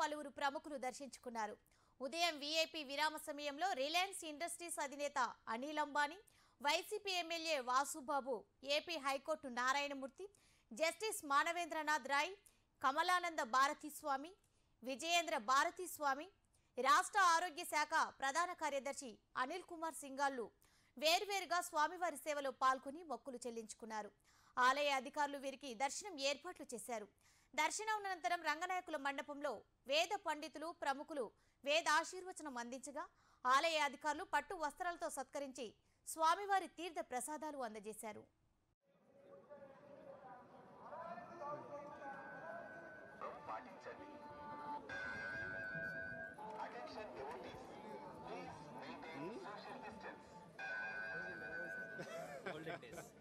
పలువురు ప్రముఖులు దర్శించుకున్నారు ఉదయం వీఐపీ విరామ సమయంలో రిలయన్స్ ఇండస్ట్రీస్ అధినేత Anil Ambani YCP MLA Vasubabu AP high court Narayanamurthy justice Manavendranath Roy Kamalananda Bharatiswami Vijayendra Bharatiswami రాష్ట్ర ఆరోగ్య శాఖ ప్రధాన కార్యదర్శి అనిల్ కుమార్ సింగాళ్ళు వేర్వేరుగా స్వామివారి సేవలో పాల్గొని మొక్కులు చెల్లించుకున్నారు ఆలయ అధికారులు వీరికి దర్శనం ఏర్పాట్లు చేశారు దర్శనం అనంతరం రంగనాయకుల మండపంలో వేద పండితులు ప్రముఖులు వేద ఆశీర్వచనం అందించగా ఆలయ అధికారులు పట్టు వస్త్రాలతో సత్కరించి స్వామివారి తీర్థ ప్రసాదాలు అందజేశారు పాటించండి attention devotees please maintain social distance golden days.